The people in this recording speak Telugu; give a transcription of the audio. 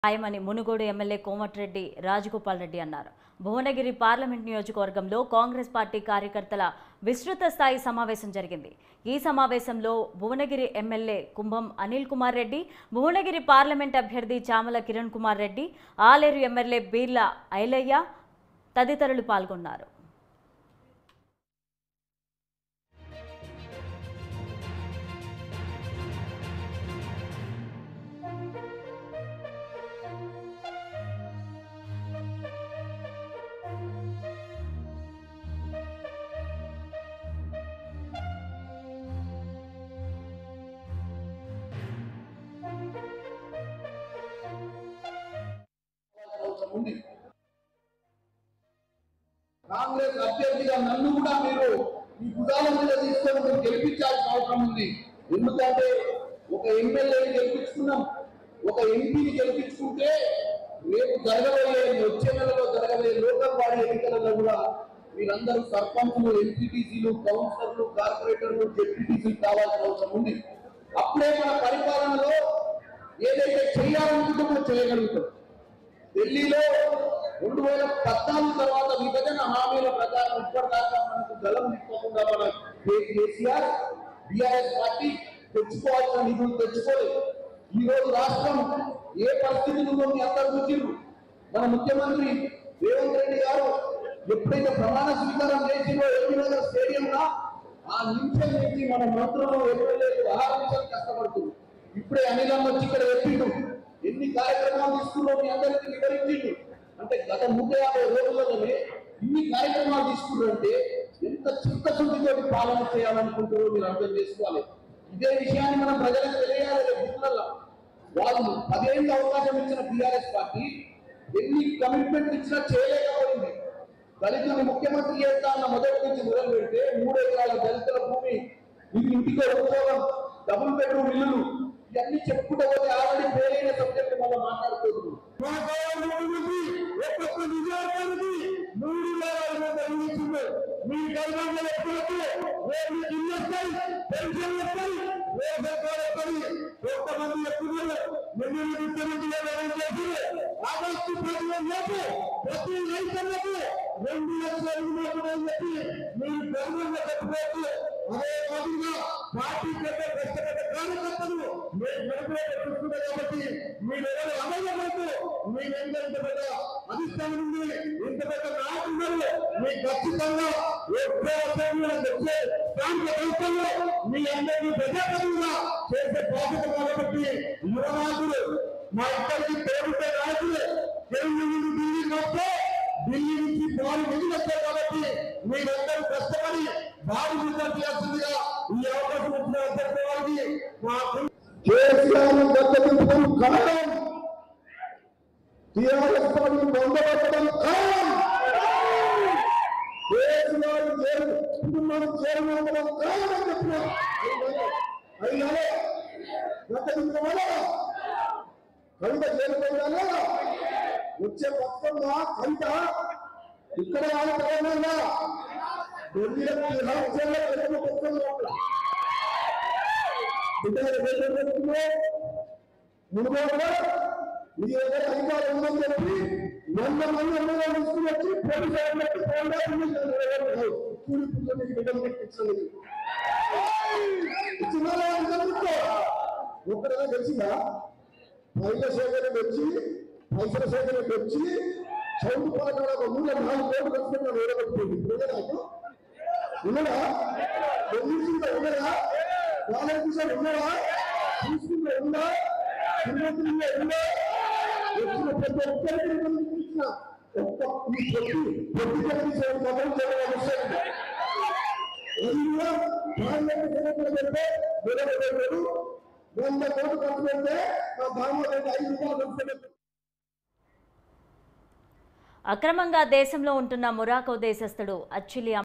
ఖాయమని మునుగోడు ఎమ్మెల్యే కోమటిరెడ్డి రాజగోపాల్ రెడ్డి అన్నారు భువనగిరి పార్లమెంట్ నియోజకవర్గంలో కాంగ్రెస్ పార్టీ కార్యకర్తల విస్తృత స్థాయి సమావేశం జరిగింది ఈ సమావేశంలో భువనగిరి ఎమ్మెల్యే కుంభం అనిల్ కుమార్ రెడ్డి భువనగిరి పార్లమెంట్ అభ్యర్థి చామల కిరణ్ కుమార్ రెడ్డి ఆలేరు ఎమ్మెల్యే బీర్ల ఐలయ్య తదితరులు పాల్గొన్నారు అవసరం ఉంది కాంగ్రెస్ అభ్యర్థిగా నన్ను కూడా మీరు ఈ భుజాల మీద తీసుకొని మీరు గెలిపించాల్సిన అవసరం ఉంది ఎందుకంటే ఒక ఎమ్మెల్యేని గెలిపించుకున్నాం ఒక ఎంపీని గెలిపించుకుంటే రేపు జరగబోయే వచ్చే నెలలో జరగబోయే లోకల్ బాడీ ఎన్నికలలో కూడా మీరందరూ సర్పంచులు ఎంపీటీసీలు కౌన్సిలర్లు కార్పొరేటర్లు జెడ్పీటీసీలు కావాల్సిన అవసరం ఉంది అప్పుడే మన పరిపాలనలో ఏదైతే చేయాలనుకుంటున్నామో చేయగలుగుతాం ఢిల్లీలో రెండు వేల పద్నాలుగు తర్వాత విభజన హామీల ప్రకారం ఇప్పటిదాకా మనకు జలం నింపకుండా మన కే- కేసీఆర్ బీఆర్ఎస్ పార్టీ తెచ్చుకోవాల్సిన నిధులు తెచ్చుకోలేదు ఈ రోజు రాష్ట్రం ఏ పరిస్థితుల్లో మీ అందరూ చూసిర్రు మన ముఖ్యమంత్రి రేవంత్ రెడ్డి గారు ఎప్పుడైతే ప్రమాణ స్వీకారం చేసిందో ఎల్బీ నగర్ స్టేడియంలో ఆ నిమిషం నుంచి మన మంత్రులు ఎమ్మెల్యేలు ఆరు నిమిషాలు కష్టపడుతుంది ఇప్పుడే అనిలం వచ్చి ఇక్కడ చెప్పిండు ఎన్ని కార్యక్రమాలు తీసుకున్నాం మీ అందరికీ వివరించిండు అంటే గత నూట యాభై రోజులలోనే ఇన్ని కార్యక్రమాలు తీసుకున్నారంటే ఎంత చిత్తశుద్ధితో పాలన చేయాలనుకుంటారో మీరు అర్థం చేసుకోవాలి ఇదే విషయాన్ని మనం ప్రజలకు తెలియాలి రేపు బుక్లల్లో. వాళ్ళు పదేళ్ళ అవకాశం ఇచ్చిన టిఆర్ఎస్ పార్టీ ఎన్ని కమిట్మెంట్ ఇచ్చినా చేయలేకపోయింది దళితుల్ని ముఖ్యమంత్రి చేస్తా అన్న మొదటి నుంచి మొదలు పెడితే మూడు ఎకరాల దళితుల భూమి ఇది ఇంటికి ఉద్యోగం డబుల్ బెడ్రూమ్ ఇల్లులు ఇవన్నీ చెప్పుకుంటూ పోతే ఆల్రెడీ పేరైన సబ్జెక్ట్ మనం మాట్లాడుకోవచ్చు మా గవర్నమెంట్ నుంచి ఒక్కొక్క నిజానికి మూడు వేల ఐదు వందలు ఇస్తుంది మీ గవర్నమెంట్ ఎప్పుడైతే రేపు మీకు ఇల్లు వస్తాయి పెన్షన్ వస్తాయి రేపు వస్తాయి కొంతమంది ఎప్పుడున్నారు నిన్న ముఖ్యమంత్రి గారు ఏం చేశారు ఆగస్టు పదిహేను లోపు ప్రతి రైతులకు రెండు లక్షల రుణమాఫీ అని చెప్పి మీరు గవర్నమెంట్ కట్టుకోవచ్చు అదే మాదిరిగా పార్టీ కంటే కష్టపడ్డ కార్యకర్తలు మేము మెరుగులో పెట్టుకుంటాం కాబట్టి మీరు ఎవరు అమలు మీరు ఎంత పెద్ద అధిష్టానం ఉంది ఇంత పెద్ద నాయకులు మీ ఖచ్చితంగా ఎక్కువ అసెంబ్లీలో వచ్చే స్థానిక సంస్థల్లో మీ అందరినీ ప్రజాప్రతినిధిగా చేసే బాధ్యత కాబట్టి యువ నాయకులు మా ఇద్దరికి పేరుంటే నాయకులు తెలుగు నుండి ఢిల్లీకి వస్తే ఢిల్లీ నుంచి బాలు నిధులు వచ్చాయి కాబట్టి మీరందరూ కష్టపడి బాలు నిధులు చేయాల్సిందిగా ఈ అవకాశం ఇచ్చిన అధ్యక్ష వారికి మా కేసీఆర్ దత్తపించడం ఖాయం టిఆర్ఎస్ పార్టీ పొందబట్టడం ఖాయం కేసీఆర్ చేరు కుటుంబం చేరుకోవడం ఖాయం అని చెప్పిన అయినా దత్తపించడం వల్ల కవిత చేరుకోవడాలా వచ్చే పక్కన కవిత ఇక్కడ వాళ్ళ తెలంగాణ ఢిల్లీలో రాష్ట్రంలో పెద్ద పక్కన బిడ్డలు పెట్టబెట్టుకునే మునుగోడు మీ దగ్గర అధికారం ఉందని చెప్పి వంద మంది ఎమ్మెల్యే తీసుకుని వచ్చి పోలీసు వాళ్ళు పెట్టి పోరాడు కూలిపుతో మీకు బిడ్డలు పెట్టించండి ఇచ్చిన ఒక్కడగా తెలిసిందా పైల సేకరణ వచ్చి పైసల సేకరణ వచ్చి చౌటు పలకడ ఒక మూల నాలుగు కోట్లు కట్టుకుని వేరే పెట్టుకుంది ఇప్పుడు నాకు ఉన్నాడా ఎన్నిసిందా ఉన్నాడా బాలకృష్ణ ఉన్నాడా తీసుకుంటే ఉందా తిరుమతిలో ఉందా వచ్చిన ప్రతి ఒక్కరికి నేను ఇచ్చిన ఒక్క ఈ పొట్టి పొట్టి కలిసి మొదలు చేయడం అవసరం పార్లమెంట్ ఎన్నికలు పెడితే నిలబెట్టారు వంద కోట్లు ఖర్చు పెడితే మా బామ్మగారికి ఐదు రూపాయలు ఖర్చు పెట్టారు అక్రమంగా దేశంలో ఉంటున్న మొరాకో దేశస్థుడు అచ్చిలి